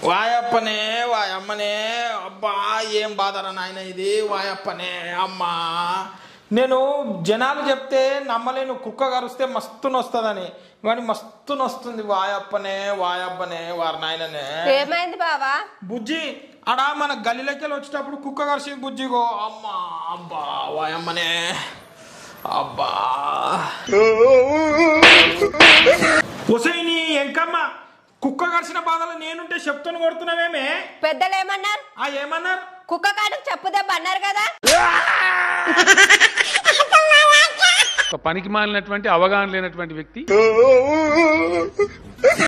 వాయప్పనే వాయమ్మనే అబ్బా ఏం బాధరా నాయన ఇది వాయప్పనే అమ్మా నేను జనాలు చెప్తే నమ్మలేను కుక్క కరుస్తే మస్తు నొస్తుందని కానీ మస్తు నొస్తుంది వాయప్పనే వాయబ్బనే వారి నాయననే ఏమైంది బావా బుజ్జి అడా మన గల్లీలోకి వచ్చేటప్పుడు కుక్క కరిసి బుజ్జిగో అమ్మా అబ్బా వాయమ్మనే అబ్బా ఒసైని ఎంకమ్మ కుక్క కరిసిన బాధలు నేనుంటే చెప్తాను కొడుతున్నావేమే పెద్దలు ఏమన్నారు ఆ ఏమన్నారు కుక్క కాటుకు చెప్పు దెబ్బ అన్నారు కదా ఒక పనికి మాలినటువంటి అవగాహన లేనటువంటి వ్యక్తి